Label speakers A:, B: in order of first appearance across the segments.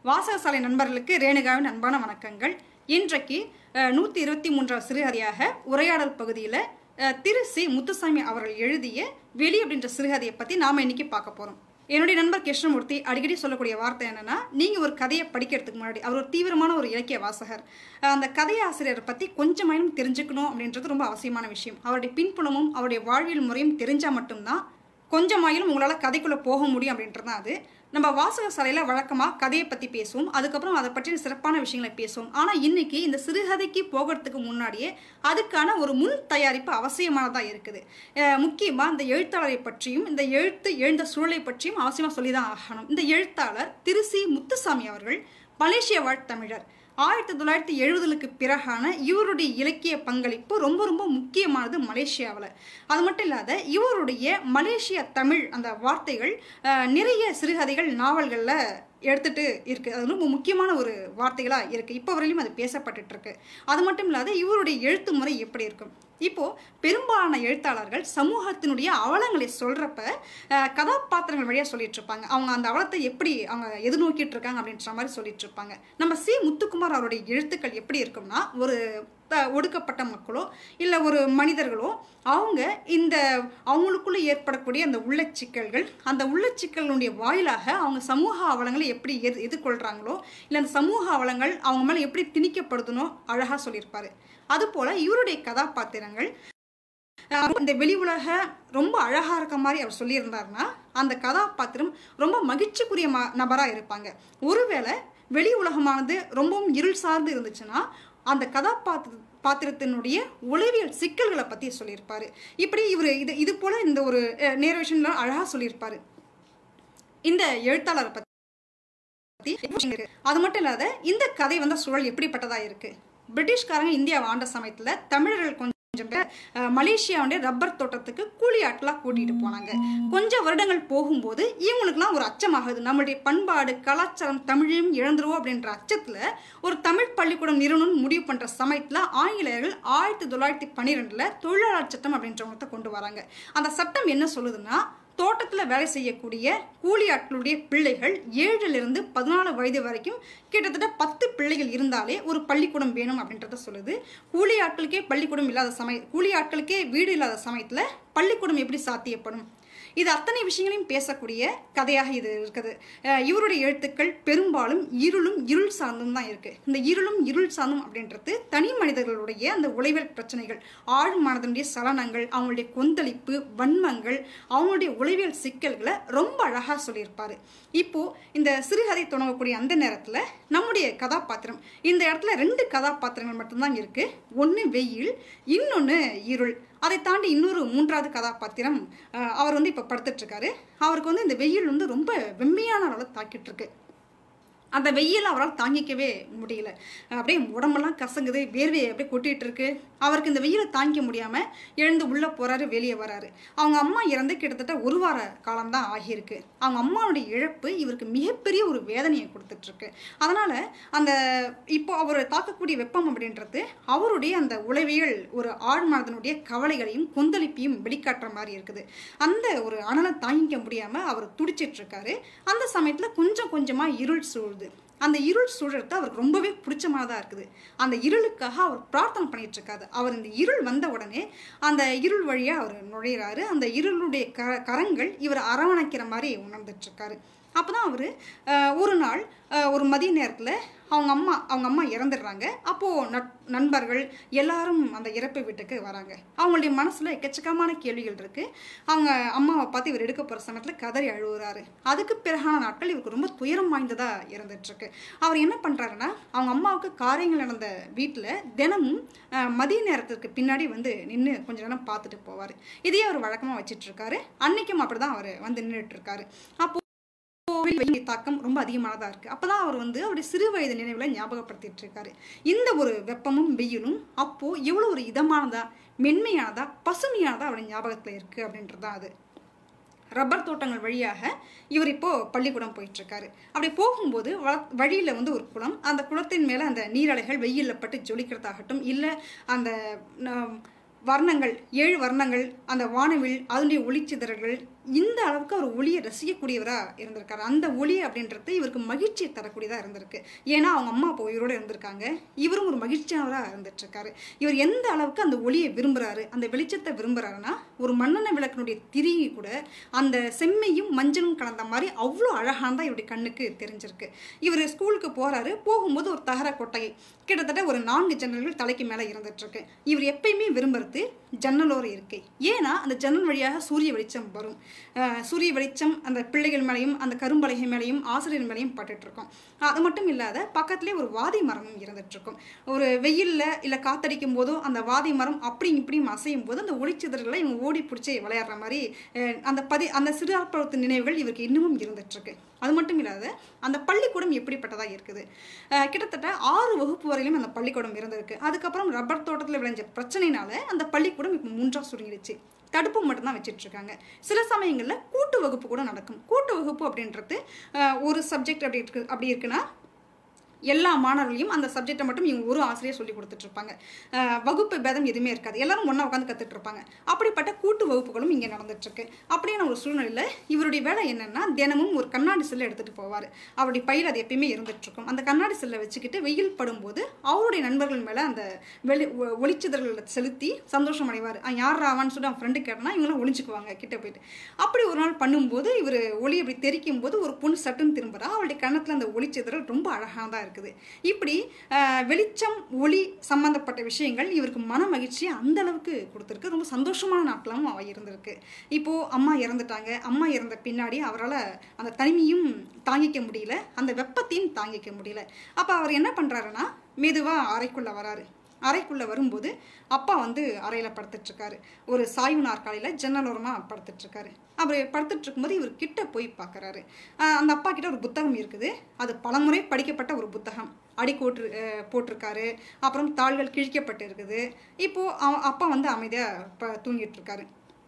A: வாசகசாலை நண்பர்களுக்கு ரேணுகாவின் அன்பான வணக்கங்கள் இன்றைக்கு நூற்றி இருபத்தி மூன்றாவது சிறுகதையாக உரையாடல் பகுதியில் திரு சி முத்துசாமி அவர்கள் எழுதிய வெளி அப்படின்ற சிறுகதையை பற்றி நாம் இன்னைக்கு பார்க்க போகிறோம் என்னுடைய நண்பர் கிருஷ்ணமூர்த்தி அடிக்கடி சொல்லக்கூடிய வார்த்தை என்னன்னா நீங்கள் ஒரு கதையை படிக்கிறதுக்கு முன்னாடி அவர் ஒரு தீவிரமான ஒரு இலக்கிய வாசகர் அந்த கதையாசிரியரை பற்றி கொஞ்சமாயினும் தெரிஞ்சுக்கணும் அப்படின்றது ரொம்ப அவசியமான விஷயம் அவருடைய பின்புலமும் அவருடைய வாழ்வியல் முறையும் தெரிஞ்சால் மட்டும்தான் கொஞ்சமாயிலும் உங்களால் கதைக்குள்ளே போக முடியும் அப்படின்றது தான் அது நம்ம வாசக சாலையில் வழக்கமாக கதையை பற்றி பேசுவோம் அதுக்கப்புறம் அதை பற்றின சிறப்பான விஷயங்களை பேசுவோம் ஆனால் இன்னைக்கு இந்த சிறுகதைக்கு போகிறதுக்கு முன்னாடியே அதுக்கான ஒரு முன் தயாரிப்பு அவசியமானதாக இருக்குது முக்கியமாக இந்த எழுத்தாளரை பற்றியும் இந்த எழுத்து எழுந்த சூழலை பற்றியும் அவசியமாக சொல்லி தான் ஆகணும் இந்த எழுத்தாளர் திரு சி முத்துசாமி அவர்கள் மலேசிய வாழ் தமிழர் ஆயிரத்தி தொள்ளாயிரத்தி எழுபதுகளுக்கு பிறகான இவருடைய இலக்கிய பங்களிப்பு ரொம்ப ரொம்ப முக்கியமானது மலேசியாவில் அது மட்டும் இல்லாத இவருடைய மலேசிய தமிழ் அந்த வார்த்தைகள் நிறைய சிறுகதைகள் நாவல்களில் எடுத்துட்டு இருக்கு அது ரொம்ப முக்கியமான ஒரு வார்த்தைகளாக இருக்குது இப்போ வரையிலும் அது பேசப்பட்டுட்டு இருக்கு அது மட்டும் இல்லாத இவருடைய எழுத்து முறை எப்படி இருக்கும் இப்போ பெரும்பாலான எழுத்தாளர்கள் சமூகத்தினுடைய அவலங்களை சொல்றப்ப கதாபாத்திரங்கள் வழியாக சொல்லிட்டு இருப்பாங்க அவங்க அந்த அவலத்தை எப்படி அவங்க எதிர்நோக்கிட்டு இருக்காங்க அப்படின்ற மாதிரி சொல்லிட்டு இருப்பாங்க நம்ம சி முத்துக்குமார் அவருடைய எழுத்துக்கள் எப்படி இருக்கும்னா ஒரு ஒடுக்கப்பட்ட மக்களோ இல்லை ஒரு மனிதர்களோ அவங்க இந்த அவங்களுக்குள்ளே ஏற்படக்கூடிய அந்த உள்ளச்சிக்கல்கள் அந்த உள்ளச்சிக்கல்களுடைய வாயிலாக அவங்க சமூக அவலங்களை எப்படி எது எதிர்கொள்கிறாங்களோ இல்லை அந்த சமூக அவலங்கள் அவங்க மேலே எப்படி திணிக்கப்படுதுனோ அழகாக சொல்லியிருப்பாரு அதுபோல் இவருடைய கதாபாத்திரங்கள் இந்த வெளி உலக ரொம்ப அழகாக இருக்க மாதிரி அவர் சொல்லியிருந்தாருன்னா அந்த கதாபாத்திரம் ரொம்ப மகிழ்ச்சிக்குரிய ம நபராக இருப்பாங்க ஒருவேளை வெளி உலகமானது ரொம்பவும் இருள் சார்ந்து இருந்துச்சுன்னா அந்த கதாபாத்திர பாத்திரத்தினுடைய உளவியல் சிக்கல்களை பற்றி சொல்லியிருப்பாரு இப்படி இவர் இது இது போல இந்த ஒரு நேரேஷன்ல அழகாக சொல்லியிருப்பாரு இந்த எழுத்தாளரை பற்றி அது மட்டும் இல்லாத இந்த கதை வந்த சூழல் எப்படிப்பட்டதா இருக்கு பிரிட்டிஷ்காரங்க இந்தியாவை ஆண்ட சமயத்தில் தமிழர்கள் கொஞ்சம் கொஞ்சம் பேர் மலேசியாவுடைய ரப்பர் தோட்டத்துக்கு கூலி ஆட்களாக கூட்டிகிட்டு போனாங்க கொஞ்சம் வருடங்கள் போகும்போது இவங்களுக்குலாம் ஒரு அச்சமாகுது நம்மளுடைய பண்பாடு கலாச்சாரம் தமிழையும் இழந்துருவோம் அப்படின்ற அச்சத்தில் ஒரு தமிழ் பள்ளிக்கூடம் நிறுவனம் முடிவு பண்ணுற சமயத்தில் ஆங்கிலேயர்கள் ஆயிரத்தி தொள்ளாயிரத்தி பன்னிரெண்டில் தொழிலாளர் சட்டம் அப்படின்றவங்கத்தை கொண்டு வராங்க அந்த சட்டம் என்ன சொல்லுதுன்னா தோட்டத்தில் வேலை செய்யக்கூடிய கூலி ஆட்களுடைய பிள்ளைகள் ஏழிலிருந்து பதினாலு வயது வரைக்கும் கிட்டத்தட்ட பத்து பிள்ளைகள் இருந்தாலே ஒரு பள்ளிக்கூடம் வேணும் அப்படின்றத சொல்லுது கூலி ஆட்களுக்கே பள்ளிக்கூடம் இல்லாத சமய கூலி ஆட்களுக்கே வீடு இல்லாத சமயத்தில் பள்ளிக்கூடம் எப்படி சாத்தியப்படும் இது அத்தனை விஷயங்களையும் பேசக்கூடிய கதையாக இது இருக்குது இவருடைய எழுத்துக்கள் பெரும்பாலும் இருளும் இருள் சார்ந்தும் தான் இருக்குது இந்த இருளும் இருள் சார்ந்தும் அப்படின்றது தனி மனிதர்களுடைய அந்த உழைவல் பிரச்சனைகள் ஆழ் மனதனுடைய சலனங்கள் அவங்களுடைய கொந்தளிப்பு வன்மங்கள் அவங்களுடைய உளவியல் சிக்கல்களை ரொம்ப அழகாக சொல்லியிருப்பாரு இப்போ இந்த சிறுகதை தொடங்கக்கூடிய அந்த நேரத்தில் நம்முடைய கதாபாத்திரம் இந்த இடத்துல ரெண்டு கதாபாத்திரங்கள் மட்டும்தான் இருக்கு ஒன்று வெயில் இன்னொன்று இருள் அதை தாண்டி இன்னொரு மூன்றாவது கதாபாத்திரம் அவர் வந்து இப்போ படுத்துட்டு இருக்காரு அவருக்கு வந்து இந்த வெயில் வந்து ரொம்ப வெம்மையான அளவில் தாக்கிட்டு இருக்கு அந்த வெயில் அவரால் தாங்கிக்கவே முடியல அப்படியே உடம்பெல்லாம் கசங்குது வேர்வையை அப்படியே கொட்டிகிட்டு இருக்கு அவருக்கு இந்த வெயிலை தாங்கிக்க முடியாமல் எழுந்து உள்ளே போகிறாரு வெளியே வராரு அவங்க அம்மா இறந்து கிட்டத்தட்ட ஒரு வார காலம்தான் ஆகியிருக்கு அவங்க அம்மாவுடைய இழப்பு இவருக்கு மிகப்பெரிய ஒரு வேதனையை கொடுத்துட்ருக்கு அதனால் அந்த இப்போ அவர் தாக்கக்கூடிய வெப்பம் அப்படின்றது அவருடைய அந்த உளவியல் ஒரு ஆழ்மனதனுடைய கவலைகளையும் கொந்தளிப்பையும் வெளிக்காட்டுற மாதிரி இருக்குது அந்த ஒரு அனலை தாங்கிக்க முடியாமல் அவர் துடிச்சிட்ருக்காரு அந்த சமயத்தில் கொஞ்சம் கொஞ்சமாக இருள் சூழ்ந்து அந்த இருள் சூழலுக்கு அவருக்கு ரொம்பவே பிடிச்சமானதாக இருக்குது அந்த இருளுக்காக அவர் பிரார்த்தனை பண்ணிட்டு இருக்காரு அவர் இந்த இருள் வந்த உடனே அந்த இருள் வழியாக அவர் நுழையிறாரு அந்த இருளுடைய க கரங்கள் இவர் அரவணைக்கிற மாதிரி உணர்ந்துட்டு இருக்காரு அப்போ தான் அவர் ஒரு நாள் ஒரு மதிய நேரத்தில் அவங்க அம்மா அவங்க அம்மா இறந்துடுறாங்க அப்போது நட் நண்பர்கள் எல்லாரும் அந்த இறப்பு வீட்டுக்கு வராங்க அவங்களுடைய மனசில் எக்கச்சக்கமான கேள்விகள் இருக்குது அவங்க அம்மாவை பார்த்து இவர் எடுக்க போகிற சமயத்தில் கதறி அழுகுறாரு அதுக்கு பிறகான நாட்கள் இவருக்கு ரொம்ப துயரம் வாய்ந்ததாக இருந்துகிட்ருக்கு அவர் என்ன பண்ணுறாருன்னா அவங்க அம்மாவுக்கு காரியங்கள் நடந்த வீட்டில் தினமும் மதிய நேரத்துக்கு பின்னாடி வந்து நின்று கொஞ்ச நேரம் பார்த்துட்டு போவார் இதையே அவர் வழக்கமாக வச்சிட்ருக்காரு அன்னைக்கும் அப்படி தான் அவர் வந்து நின்றுட்டு இருக்காரு அப்போ கோவில் தாக்கம் ரொம்ப அதிகமானதாக இருக்குது அப்போ தான் அவர் வந்து அவருடைய சிறு வயது நினைவுகளை ஞாபகப்படுத்திட்டு இருக்காரு இந்த ஒரு வெப்பமும் வெயிலும் அப்போது எவ்வளோ ஒரு இதமானதா மென்மையானதா பசுமையானதா அவருடைய ஞாபகத்தில் இருக்குது அப்படின்றது தான் அது ரப்பர் தோட்டங்கள் வழியாக இவர் இப்போது பள்ளிக்கூடம் போயிட்டுருக்காரு அப்படி போகும்போது வ வழியில் வந்து ஒரு குளம் அந்த குளத்தின் மேலே அந்த நீரலைகள் வெயிலில் பட்டு ஜொலிக்கிறதாகட்டும் இல்லை அந்த வர்ணங்கள் ஏழு வர்ணங்கள் அந்த வானவில் அதனுடைய ஒளிச்சிதறல்கள் இந்த அளவுக்கு அவர் ஒளியை ரசிக்கக்கூடியவராக இருந்திருக்காரு அந்த ஒளி அப்படின்றது இவருக்கு மகிழ்ச்சியை தரக்கூடியதாக இருந்திருக்கு ஏன்னா அவங்க அம்மா அப்பா உயிரோடு இருந்திருக்காங்க இவரும் ஒரு மகிழ்ச்சியானவராக இருந்துட்டு இருக்காரு இவர் எந்த அளவுக்கு அந்த ஒளியை விரும்புகிறாரு அந்த வெளிச்சத்தை விரும்புகிறாருன்னா ஒரு மண்ணெண்ணெய் விளக்கினுடைய திரியை கூட அந்த செம்மையும் மஞ்சளும் கலந்த மாதிரி அவ்வளோ அழகானதாக இவருடைய கண்ணுக்கு தெரிஞ்சிருக்கு இவர் ஸ்கூலுக்கு போகிறாரு போகும்போது ஒரு தகர கொட்டகை கிட்டத்தட்ட ஒரு நான்கு ஜன்னல்கள் தலைக்கு மேலே இருந்துட்டு இருக்கு இவர் எப்பயுமே விரும்புறது ஜன்னலோர இருக்கை ஏன்னா அந்த ஜன்னல் வழியாக சூரிய வெளிச்சம் வரும் அஹ் சூரிய வெளிச்சம் அந்த பிள்ளைகள் மேலேயும் அந்த கரும்பலகை மேலேயும் ஆசிரியர் மேலேயும் பட்டுட்டு இருக்கும் அது மட்டும் இல்லாத பக்கத்துலேயே ஒரு வாதி மரமும் இருந்துட்டு இருக்கும் ஒரு வெயிலில் இல்லை காத்தடிக்கும் போதோ அந்த வாதி மரம் அப்படியும் இப்படியும் அசையும் போது அந்த ஒளிச்சிதறலை இவங்க ஓடி பிடிச்சி விளையாடுற மாதிரி அஹ் அந்த பதி அந்த சிறுபருவத்து நினைவுகள் இவருக்கு இன்னமும் இருந்துட்டு இருக்கு அது மட்டும் இல்லாத அந்த பள்ளிக்கூடம் எப்படிப்பட்டதாக இருக்குது அஹ் கிட்டத்தட்ட ஆறு வகுப்பு வரையிலும் அந்த பள்ளிக்கூடம் இருந்திருக்கு அதுக்கப்புறம் ரப்பர் தோட்டத்தில் விளைஞ்ச பிரச்சனைனால அந்த பள்ளிக்கூடம் இப்போ மூன்றா சுருங்கிடுச்சு தடுப்பு மட்டும்தான் வச்சுட்டு இருக்காங்க சில சமயங்களில் கூட்டு வகுப்பு கூட நடக்கும் கூட்டு வகுப்பு அப்படின்றது அஹ், ஒரு சப்ஜெக்ட் அப்படி இருக்கு அப்படி இருக்குன்னா எல்லா மாணவர்களையும் அந்த சப்ஜெக்டை மட்டும் இவங்க ஒரு ஆசிரியர் சொல்லி கொடுத்துட்டு இருப்பாங்க அஹ், வகுப்பு பேதம் எதுவுமே இருக்காது எல்லாரும் ஒன்றா உட்காந்து கற்றுட்டு இருப்பாங்க அப்படிப்பட்ட கூட்டு வகுப்புகளும் இங்கே நடந்துட்டு இருக்கு அப்படியான ஒரு சூழ்நிலையில் இவருடைய வேலை என்னன்னா தினமும் ஒரு கண்ணாடி சில்லை எடுத்துட்டு போவார் அவருடைய பையில் அது எப்பயுமே இருந்துட்டு இருக்கும் அந்த கண்ணாடி சில்லை வச்சுக்கிட்டு வெயில் படும்போது அவருடைய நண்பர்கள் மேலே அந்த வெளி ஒ- ஒளிச்சிதறல்களை செலுத்தி சந்தோஷம் அடைவார் யார் ஆவான்னு சொல்லி அவன் ஃப்ரெண்டு கேட்டனா இவங்களாம் ஒளிஞ்சுக்குவாங்க கிட்ட போயிட்டு அப்படி ஒரு நாள் பண்ணும்போது இவர் ஒளி அப்படி தெரிக்கும் போது ஒரு பொண்ணு சட்டுன்னு திரும்புறா அவளுடைய கன்னத்தில் அந்த ஒளிச்சிதறல் ரொம்ப அழகாக தான் இருக்குது இப்படி ஆஹ், வெளிச்சம் ஒளி சம்பந்தப்பட்ட விஷயங்கள் இவருக்கு மன மகிழ்ச்சியை அந்த அளவுக்கு கொடுத்துருக்கு ரொம்ப சந்தோஷமான நாட்களாகவும் அவ இருந்திருக்கு இப்போ அம்மா இறந்துட்டாங்க அம்மா இறந்த பின்னாடி அவரால் அந்த தனிமையும் தாங்கிக்க முடியல அந்த வெப்பத்தையும் தாங்கிக்க முடியல அப்போ அவர் என்ன பண்ணுறாருன்னா மெதுவாக அறைக்குள்ளே வராரு அறைக்குள்ளே வரும்போது அப்பா வந்து அறையில் படுத்துட்ருக்காரு ஒரு சாய்வு நாற்காலியில் ஜன்னலோரமாக படுத்துட்ருக்காரு அவர் படுத்துட்டு இருக்கும்போது இவர் கிட்ட போய் பார்க்குறாரு அந்த அப்பா கிட்ட ஒரு புத்தகம் இருக்குது அது பலமுறை படிக்கப்பட்ட ஒரு புத்தகம் அடிக்கோட்டு அஹ், போட்டிருக்காரு அப்புறம் தாள்கள் கிழிக்கப்பட்டு இருக்குது இப்போது அவ- அப்பா வந்து அமைதியாக ப தூங்கிட்டு இருக்காரு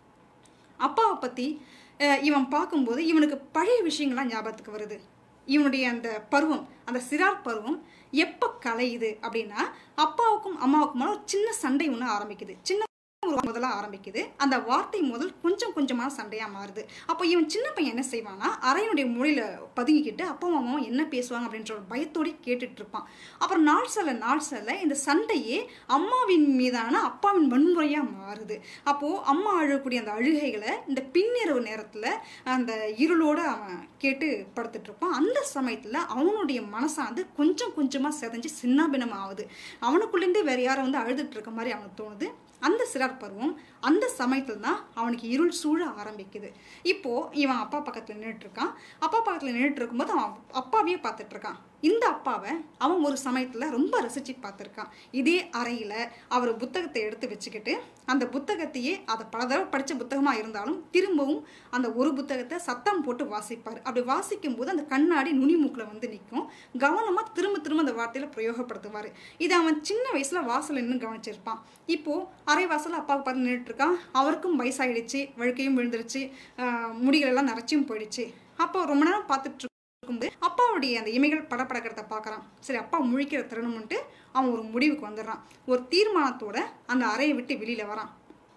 A: அப்பாவை பற்றி இவன் பார்க்கும்போது இவனுக்கு பழைய விஷயங்கள்லாம் ஞாபகத்துக்கு வருது இவனுடைய அந்த பருவம் அந்த சிறார் பருவம் எப்போ கலையுது அப்படின்னா அப்பாவுக்கும் அம்மாவுக்குமான ஒரு சின்ன சண்டை ஒன்று ஆரம்பிக்குது சின்ன ஒரு முதல்ல ஆரம்பிக்குது அந்த வார்த்தை முதல் கொஞ்சம் கொஞ்சமாக சண்டையாக மாறுது அப்போ இவன் சின்ன பையன் என்ன செய்வானா அறையினுடைய மொழியில் பதுங்கிக்கிட்டு அப்பாவும் அம்மாவும் என்ன பேசுவாங்க அப்படின்ற ஒரு பயத்தோடு கேட்டுட்டு இருப்பான் அப்புறம் நாள் செல்ல நாள் செல்ல இந்த சண்டையே அம்மாவின் மீதான அப்பாவின் வன்முறையாக மாறுது அப்போது அம்மா அழக்கூடிய அந்த அழுகைகளை இந்த பின்னிரவு நேரத்தில் அந்த இருளோடு அவன் கேட்டு படுத்துட்டு இருப்பான் அந்த சமயத்தில் அவனுடைய மனசாந்து கொஞ்சம் கொஞ்சமாக செதஞ்சு சின்னாபின்னம் ஆகுது அவனுக்குள்ளேருந்தே வேற யாரும் வந்து அழுதுட்டு இருக்க மாதிரி அவனுக்கு தோணுது அந்த சிறார் பருவம் அந்த சமயத்தில் தான் அவனுக்கு இருள் சூழ ஆரம்பிக்குது இப்போ இவன் அப்பா பக்கத்தில் நின்றுட்டு இருக்கான் அப்பா பக்கத்தில் நின்றுட்டு இருக்கும்போது அவன் அப்பாவையே பார்த்துட்டு இருக்கான் இந்த அப்பாவை அவன் ஒரு சமயத்தில் ரொம்ப ரசித்து பார்த்துருக்கான் இதே அறையில் அவர் புத்தகத்தை எடுத்து வச்சுக்கிட்டு அந்த புத்தகத்தையே அதை பல தடவை படித்த புத்தகமாக இருந்தாலும் திரும்பவும் அந்த ஒரு புத்தகத்தை சத்தம் போட்டு வாசிப்பார் அப்படி வாசிக்கும் போது அந்த கண்ணாடி நுனி மூக்கில் வந்து நிற்கும் கவனமாக திரும்ப திரும்ப அந்த வார்த்தையில் பிரயோகப்படுத்துவார் இதை அவன் சின்ன வயசில் வாசல் நின்று கவனிச்சிருப்பான் இப்போது அரை வாசல் அப்பாவுக்கு பார்த்து நின்றுட்டு இருக்கான் அவருக்கும் வயசாயிடுச்சு வழுக்கையும் விழுந்துருச்சு ஆஹ் முடிகள் எல்லாம் நரைச்சியும் போயிடுச்சு அப்போ ரொம்ப நேரம் பார்த்துட்டு இருக்கும்போது அப்பாவுடைய அந்த இமைகள் படப்படக்கிறத பார்க்குறான் சரி அப்பா முழிக்கிற தருணம்ன்ட்டு அவன் ஒரு முடிவுக்கு வந்துடுறான் ஒரு தீர்மானத்தோட அந்த அறையை விட்டு வெளியில் வரான்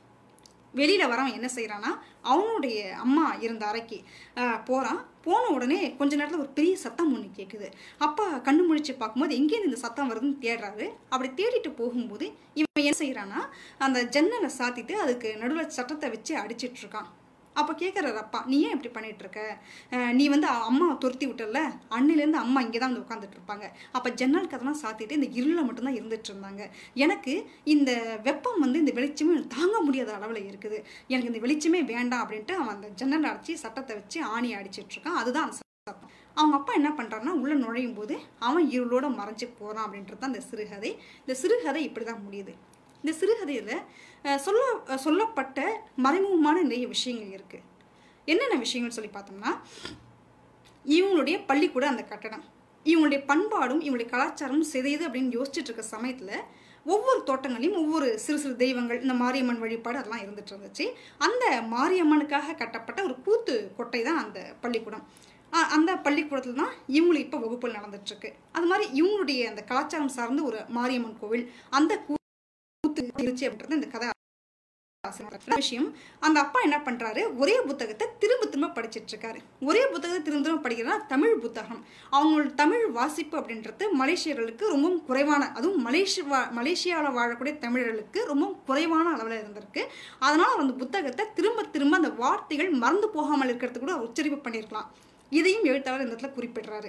A: வெளியில் வரவன் என்ன செய்கிறான்னா அவனுடைய அம்மா இருந்த அறைக்கு போகிறான் போன உடனே கொஞ்ச நேரத்தில் ஒரு பெரிய சத்தம் ஒன்று கேட்குது அப்பா கண்ணு முழிச்சு பார்க்கும்போது எங்கேருந்து இந்த சத்தம் வருதுன்னு தேடுறாரு அப்படி தேடிட்டு போகும்போது இவன் என்ன செய்கிறான்னா அந்த ஜன்னலை சாத்திட்டு அதுக்கு நடுவில் சட்டத்தை வச்சு அடிச்சிட்டு இருக்கான் அப்போ கேட்குறாரு அப்பா நீ ஏன் இப்படி பண்ணிட்டு இருக்க அஹ் நீ வந்து அ- அம்மாவை துரத்தி விட்டல அன்னிலேருந்து அம்மா இங்கே தான் வந்து உட்காந்துட்டு இருப்பாங்க அப்போ ஜன்னல் கதெல்லாம் சாத்திட்டு இந்த இருளில் மட்டும்தான் இருந்துட்டு இருந்தாங்க எனக்கு இந்த வெப்பம் வந்து இந்த வெளிச்சமே எனக்கு தாங்க முடியாத அளவில் இருக்குது எனக்கு இந்த வெளிச்சமே வேண்டாம் அப்படின்ட்டு அவன் அந்த ஜன்னல் அடிச்சு சட்டத்தை வச்சு ஆணி அடிச்சிட்டு இருக்கான் அதுதான் அந்த சத்தம் அவங்க அப்பா என்ன பண்ணுறான்னா உள்ளே நுழையும் போது அவன் இருளோட மறைஞ்சு போகிறான் அப்படின்றது தான் இந்த சிறுகதை இந்த சிறுகதை இப்படி தான் முடியுது இந்த சிறுகதையில் சொல்ல அஹ் சொல்லப்பட்ட மறைமுகமான நிறைய விஷயங்கள் இருக்குது என்னென்ன விஷயங்கள் சொல்லி பார்த்தோம்னா இவங்களுடைய பள்ளிக்கூட அந்த கட்டடம் இவங்களுடைய பண்பாடும் இவங்களுடைய கலாச்சாரமும் சிதையுது அப்படின்னு யோசிச்சுட்டு இருக்க சமயத்தில் ஒவ்வொரு தோட்டங்களையும் ஒவ்வொரு சிறு சிறு தெய்வங்கள் இந்த மாரியம்மன் வழிபாடு அதெல்லாம் இருந்துட்டு இருந்துச்சு அந்த மாரியம்மனுக்காக கட்டப்பட்ட ஒரு கூத்து கொட்டை தான் அந்த பள்ளிக்கூடம் அ- அந்த பள்ளிக்கூடத்தில் தான் இவங்களுக்கு இப்போ வகுப்புகள் நடந்துட்டுருக்கு அது மாதிரி இவங்களுடைய அந்த கலாச்சாரம் சார்ந்த ஒரு மாரியம்மன் கோவில் அந்த கூத்து இருந்துச்சு அப்படின்றது இந்த கதை ஆசை விஷயம் அந்த அப்பா என்ன பண்றாரு ஒரே புத்தகத்தை திரும்ப திரும்ப படிச்சிட்டு இருக்காரு ஒரே புத்தகத்தை திரும்ப திரும்ப படிக்கிறதா தமிழ் புத்தகம் அவங்களோட தமிழ் வாசிப்பு அப்படின்றது மலேசியர்களுக்கு ரொம்பவும் குறைவான அதுவும் மலேசிய வா மலேசியாவில் வாழக்கூடிய தமிழர்களுக்கு ரொம்பவும் குறைவான அளவில் இருந்திருக்கு அதனால அவர் அந்த புத்தகத்தை திரும்ப திரும்ப அந்த வார்த்தைகள் மறந்து போகாமல் இருக்கிறது கூட அவர் உச்சரிப்பு பண்ணியிருக்கலாம் இதையும் எழுத்தாளர் இந்த இடத்துல குறிப்பிடுறாரு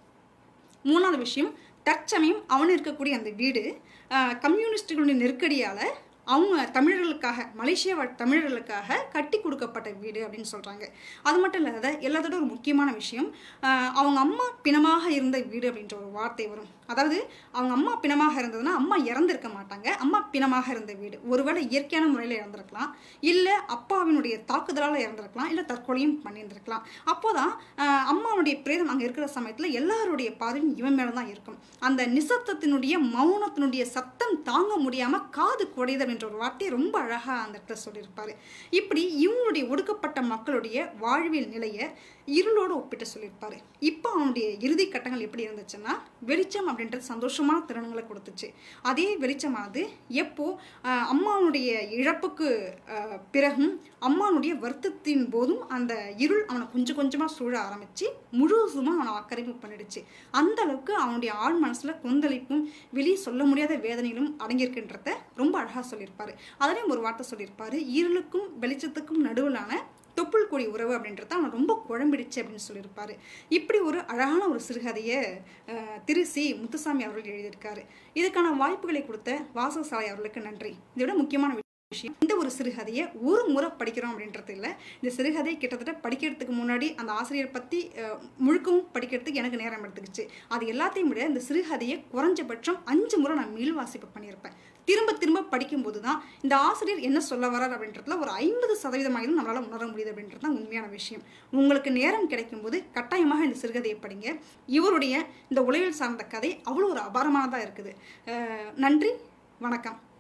A: மூணாவது விஷயம் தற்சமயம் அவன் இருக்கக்கூடிய அந்த வீடு ஆஹ், கம்யூனிஸ்டுகளுடைய நெருக்கடியால் அவங்க தமிழர்களுக்காக மலேசியா வாழ் தமிழர்களுக்காக கட்டி கொடுக்கப்பட்ட வீடு அப்படின்னு சொல்கிறாங்க அது மட்டும் இல்லாத எல்லாத்தோட ஒரு முக்கியமான விஷயம் ஆஹ், அவங்க அம்மா பிணமாக இருந்த வீடு அப்படின்ற ஒரு வார்த்தை வரும் அதாவது அவங்க அம்மா பிணமாக இருந்ததுன்னா அம்மா இறந்திருக்க மாட்டாங்க அம்மா பிணமாக இருந்த வீடு ஒருவேளை இயற்கையான முறையில் இறந்திருக்கலாம் இல்லை அப்பாவினுடைய தாக்குதலால் இறந்திருக்கலாம் இல்லை தற்கொலையும் பண்ணியிருந்திருக்கலாம் அப்போதான் ஆஹ், அம்மாவுடைய பிரேதம் அங்கே இருக்கிற சமயத்தில் எல்லாருடைய பார்வையும் இவன் மேலே தான் இருக்கும் அந்த நிசப்தத்தினுடைய மௌனத்தினுடைய சத்தம் தாங்க முடியாமல் காது குடையுது அப்படின்ற ஒரு வார்த்தையை ரொம்ப அழகாக அந்த இடத்துல சொல்லியிருப்பாரு இப்படி இவங்களுடைய ஒடுக்கப்பட்ட மக்களுடைய வாழ்வியல் நிலையை இருளோடு ஒப்பிட்டு சொல்லியிருப்பாரு இப்போ அவனுடைய இறுதி கட்டங்கள் எப்படி இருந்துச்சுன்னா வெளிச்சம் அப்படின்றது சந்தோஷமான தருணங்களை கொடுத்துச்சு அதே வெளிச்சமானது எப்போ ஆஹ், அம்மாவுடைய இழப்புக்கு ஆஹ், பிறகும் அம்மாவுடைய வருத்தத்தின் போதும் அந்த இருள் அவனை கொஞ்சம் கொஞ்சமாக சூழ ஆரம்பிச்சு முழுவதுமாக அவனை ஆக்கிரமிப்பு பண்ணிடுச்சு அந்த அளவுக்கு அவனுடைய ஆழ் மனசுல கொந்தளிப்பும் வெளியே சொல்ல முடியாத வேதனைகளும் அடங்கியிருக்குன்றத ரொம்ப அழகாக சொல்லியிருப்பாரு அதுலேயும் ஒரு வார்த்தை சொல்லியிருப்பாரு இருளுக்கும் வெளிச்சத்துக்கும் நடுவிலான தொப்புள் கொடி உறவு அப்படின்றத அவன் ரொம்ப குழம்பிடுச்சு அப்படின்னு சொல்லியிருப்பாரு இப்படி ஒரு அழகான ஒரு சிறுகதையை அஹ், திரு சி முத்துசாமி அவர்கள் எழுதியிருக்காரு இதுக்கான வாய்ப்புகளை கொடுத்த வாசகசாலை அவர்களுக்கு நன்றி இதை விட முக்கியமான விஷயம் இந்த ஒரு சிறுகதையை ஒரு முறை படிக்கிறோம் அப்படின்றது இல்லை இந்த சிறுகதை கிட்டத்தட்ட படிக்கிறதுக்கு முன்னாடி அந்த ஆசிரியர் பற்றி முழுக்கவும் படிக்கிறதுக்கு எனக்கு நேரம் எடுத்துக்கிச்சு அது எல்லாத்தையும் விட இந்த சிறுகதையை குறைஞ்சபட்சம் அஞ்சு முறை நான் மீள் வாசிப்பு பண்ணியிருப்பேன் திரும்ப திரும்ப படிக்கும்போது தான் இந்த ஆசிரியர் என்ன சொல்ல வரார் அப்படின்றதுல ஒரு ஐம்பது சதவீதமாகிலும் நம்மளால் உணர முடியுது அப்படின்றது தான் உண்மையான விஷயம் உங்களுக்கு நேரம் கிடைக்கும்போது கட்டாயமாக இந்த சிறுகதையை படிங்க இவருடைய இந்த உளவியல் சார்ந்த கதை அவ்வளோ ஒரு அபாரமானதாக இருக்குது அஹ் நன்றி வணக்கம்